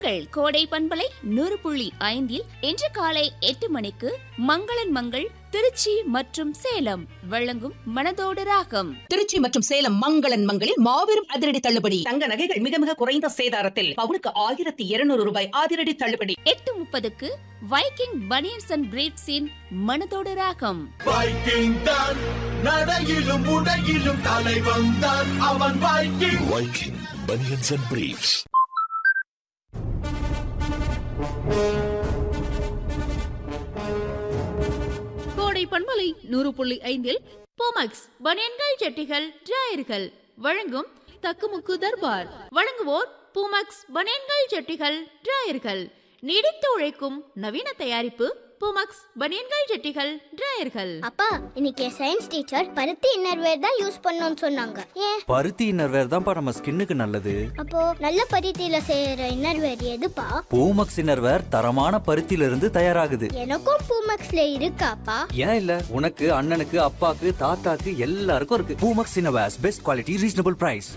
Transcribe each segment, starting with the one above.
உங்கள் கோடை பண்பலை நூறு புள்ளி ஐந்தில் இன்று காலை எட்டு மணிக்கு மங்களன் மங்கள் திருச்சி மற்றும் சேலம் வழங்கும் மனதோடு ராகம் திருச்சி மற்றும் சேலம் மங்களன் மங்களில் மாபெரும் அதிரடி தள்ளுபடி தங்க நகைகள் மிக மிக குறைந்த சேதாரத்தில் பவுனுக்கு ஆயிரத்தி இருநூறு ரூபாய் அதிரடி தள்ளுபடி எட்டு முப்பதுக்கு வைக்கிங் பனியன்ஸ் அண்ட் பிரீட்ஸின் மனதோடு ராகம் வைக்கிங் தான் நடையிலும் உடையிலும் தலைவன் தான் அவன் Viking Viking banians and briefs கோடை பண்பலை நூறு புள்ளி ஐந்தில் போமக்ஸ் பனியன்கள் ஜட்டிகள் டிராயர்கள் வழங்கும் தக்குமுக்கு தர்பார் வழங்குவோர் பூமக்ஸ் பனியன்கள் ஜட்டிகள் டிராயர்கள் நீடித்து உழைக்கும் நவீன தயாரிப்பு பூமக்ஸ் பனியன்கள் ஜட்டிகள் டிராயர்கள் அப்பா இன்னைக்கு சயின்ஸ் டீச்சர் பருத்தி இன்னர்வேர் தான் யூஸ் பண்ணணும்னு சொன்னாங்க ஏன் பருத்தி இன்னர்வேர் தான்ப்பா நம்ம ஸ்கின்னுக்கு நல்லது அப்போ நல்ல பருத்தியில செய்யற இன்னர்வேர் எதுப்பா பூமக்ஸ் இன்னர்வேர் தரமான பருத்தியில இருந்து தயாராகுது எனக்கும் பூமக்ஸ்ல இருக்காப்பா ஏன் இல்ல உனக்கு அண்ணனுக்கு அப்பாக்கு தாத்தாக்கு எல்லாருக்கும் இருக்கு Poomex innerwears best quality reasonable price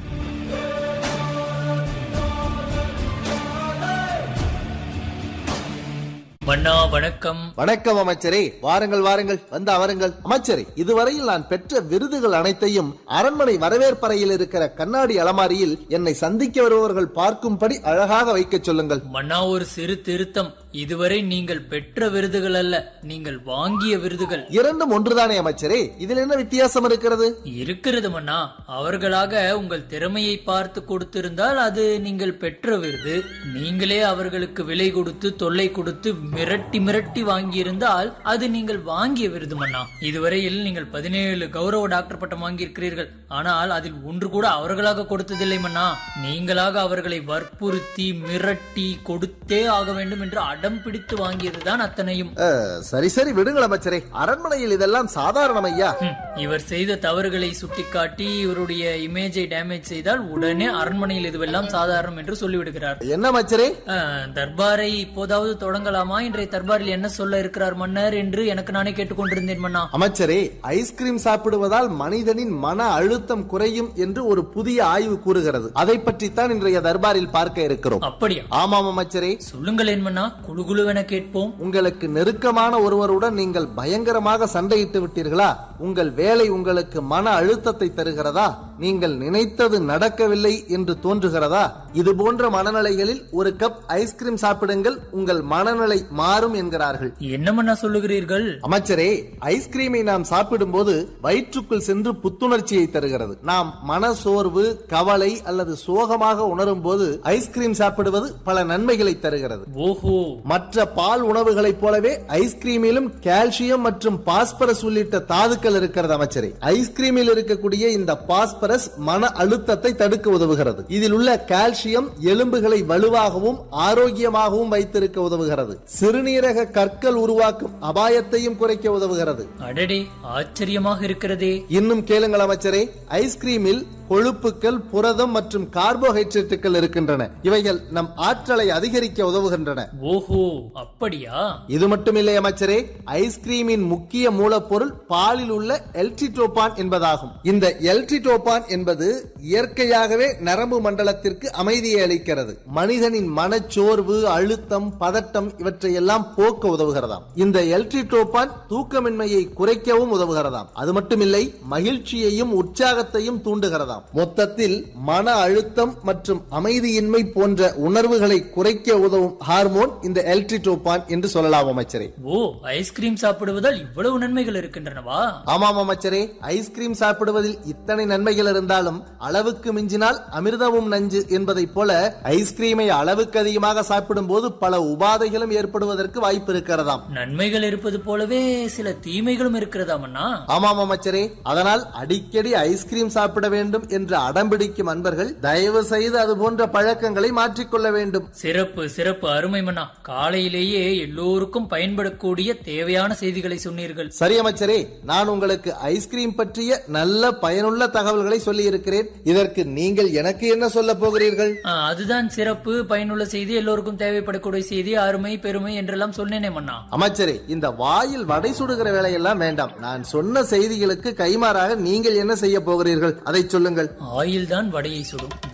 மன்னா வணக்கம் வணக்கம் அமைச்சரே வாருங்கள் வாருங்கள் வந்து அமருங்கள் அமைச்சரே இதுவரையில் நான் பெற்ற விருதுகள் அனைத்தையும் அரண்மனை வரவேற்பறையில் இருக்கிற கண்ணாடி அலமாரியில் என்னை சந்திக்க வருபவர்கள் பார்க்கும்படி அழகாக வைக்கச் சொல்லுங்கள் மன்னா ஒரு சிறு திருத்தம் இதுவரை நீங்கள் பெற்ற விருதுகள் அல்ல நீங்கள் வாங்கிய விருதுகள் இரண்டும் ஒன்றுதானே அமைச்சரே இதில் என்ன வித்தியாசம் இருக்கிறது இருக்கிறது மன்னா அவர்களாக உங்கள் திறமையை பார்த்து கொடுத்திருந்தால் அது நீங்கள் பெற்ற விருது நீங்களே அவர்களுக்கு விலை கொடுத்து தொல்லை கொடுத்து மிரட்டி மிரட்டி வாங்கியிருந்தால் அது நீங்கள் வாங்கிய விருது மன்னா இதுவரையில் நீங்கள் பதினேழு கௌரவ டாக்டர் பட்டம் வாங்கியிருக்கிறீர்கள் ஆனால் அதில் ஒன்று கூட அவர்களாக கொடுத்ததில்லை மன்னா நீங்களாக அவர்களை வற்புறுத்தி மிரட்டி கொடுத்தே ஆக வேண்டும் என்று அடம் பிடித்து வாங்கியதுதான் அத்தனையும் அஹ், சரி சரி விடுங்கள் அமைச்சரே அரண்மனையில் இதெல்லாம் சாதாரணம் ஐயா ஹம், இவர் செய்த தவறுகளை சுட்டிக்காட்டி இவருடைய இமேஜை டேமேஜ் செய்தால் உடனே அரண்மனையில் இதுவெல்லாம் சாதாரணம் என்று சொல்லிவிடுகிறார் என்ன அமைச்சரே அஹ், தர்பாரை இப்போதாவது தொடங்கலாமா இன்றைய தர்பாரில் என்ன சொல்ல இருக்கிறார் மன்னர் என்று எனக்கு நானே கேட்டுக்கொண்டிருந்தேன் மன்னா அமைச்சரே ஐஸ்கிரீம் சாப்பிடுவதால் மனிதனின் மன அழுத்தம் குறையும் என்று ஒரு புதிய ஆய்வு கூறுகிறது அதை பற்றித்தான் இன்றைய தர்பாரில் பார்க்க இருக்கிறோம் அப்படியா ஆமாம் அமைச்சரே சொல்லுங்களேன் மன்னா குழுகுழுவென கேட்போம் உங்களுக்கு நெருக்கமான ஒருவருடன் நீங்கள் பயங்கரமாக சண்டையிட்டு விட்டீர்களா உங்கள் வேலை உங்களுக்கு மன அழுத்தத்தை தருகிறதா நீங்கள் நினைத்தது நடக்கவில்லை என்று தோன்றுகிறதா இது போன்ற மனநிலைகளில் ஒரு கப் ஐஸ்கிரீம் சாப்பிடுங்கள் உங்கள் மனநிலை மாறும் என்கிறார்கள் என்ன மன்னா சொல்லுகிறீர்கள் அமைச்சரே ஐஸ்கிரீமை நாம் சாப்பிடும்போது வயிற்றுக்குள் சென்று புத்துணர்ச்சியை தருகிறது நாம் மனசோர்வு கவலை அல்லது சோகமாக உணரும் போது ஐஸ்கிரீம் சாப்பிடுவது பல நன்மைகளை தருகிறது ஓஹோ மற்ற பால் உணவுகளைப் போலவே ஐஸ்கிரீமிலும் கால்சியம் மற்றும் பாஸ்பரஸ் உள்ளிட்ட தாதுக்கள் இருக்கிறது அமைச்சரே ஐஸ்கிரீமில் இருக்கக்கூடிய இந்த பாஸ்பரஸ் மன அழுத்தத்தை தடுக்க உதவுகிறது இதில் உள்ள கால்சியம் எலும்புகளை வலுவாகவும் ஆரோக்கியமாகவும் வைத்திருக்க உதவுகிறது சிறுநீரக கற்கள் உருவாக்கும் அபாயத்தையும் குறைக்க உதவுகிறது அடடே ஆச்சரியமாக இருக்கிறதே இன்னும் கேளுங்கள் அமைச்சரே ஐஸ்கிரீமில் கொழுப்புக்கள் புரதம் மற்றும் கார்போஹைட்ரேட்டுகள் இருக்கின்றன இவைகள் நம் ஆற்றலை அதிகரிக்க உதவுகின்றன ஓஹோ அப்படியா இது மட்டுமில்லை அமைச்சரே ஐஸ்கிரீமின் முக்கிய மூலப்பொருள் பாலில் உள்ள எல்டிடோபான் என்பதாகும் இந்த எல்டிடோபான் என்பது இயற்கையாகவே நரம்பு மண்டலத்திற்கு அமைதியை அளிக்கிறது மனிதனின் மனச்சோர்வு அழுத்தம் பதட்டம் இவற்றையெல்லாம் போக்க உதவுகிறதாம் இந்த எல்டிடோபான் தூக்கமின்மையை குறைக்கவும் உதவுகிறதாம் அது மட்டுமில்லை மகிழ்ச்சியையும் உற்சாகத்தையும் தூண்டுகிறதாம் மொத்தத்தில் மன அழுத்தம் மற்றும் அமைதியின்மை போன்ற உணர்வுகளை குறைக்க உதவும் ஹார்மோன் இந்த எல்டிடோபான் என்று சொல்லலாம் அமைச்சரே ஓ ஐஸ்கிரீம் சாப்பிடுவதால் இவ்வளவு நன்மைகள் இருக்கின்றனவா ஆமாம் அமைச்சரே ஐஸ்கிரீம் சாப்பிடுவதில் இத்தனை நன்மைகள் இருந்தாலும் அளவுக்கு மிஞ்சினால் அமிர்தமும் நஞ்சு என்பதைப் போல ஐஸ்கிரீமை அளவுக்கு அதிகமாக சாப்பிடும் போது பல உபாதைகளும் ஏற்படுவதற்கு வாய்ப்பு இருக்கிறதாம் நன்மைகள் இருப்பது போலவே சில தீமைகளும் இருக்கிறதா மன்னா ஆமாம் அமைச்சரே அதனால் அடிக்கடி ஐஸ்கிரீம் சாப்பிட வேண்டும் என்று அடம்பிடிக்கும் அன்பர்கள் தயவு செய்து அது போன்ற பழக்கங்களை மாற்றிக்கொள்ள வேண்டும் சிறப்பு சிறப்பு அருமை மன்னா காலையிலேயே எல்லோருக்கும் பயன்படக்கூடிய தேவையான செய்திகளை சொன்னீர்கள் சரி அமைச்சரே நான் உங்களுக்கு ஐஸ்கிரீம் பற்றிய நல்ல பயனுள்ள தகவல்களை சொல்லி இருக்கிறேன் இதற்கு நீங்கள் எனக்கு என்ன சொல்ல போகிறீர்கள் ஆ, அதுதான் சிறப்பு பயனுள்ள செய்தி எல்லோருக்கும் தேவைப்படக்கூடிய செய்தி அருமை பெருமை என்றெல்லாம் சொன்னேனே மன்னா அமைச்சரே இந்த வாயில் வடை சுடுகிற வேலையெல்லாம் வேண்டாம் நான் சொன்ன செய்திகளுக்கு கைமாறாக நீங்கள் என்ன செய்ய போகிறீர்கள் அதை சொல்லுங்கள் ஆயில் தான் வடையை சுடும்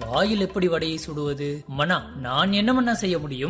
ஆயில் எப்படி வடையை சுடுவது மன்னா நான் என்ன மன்னா செய்ய முடியும்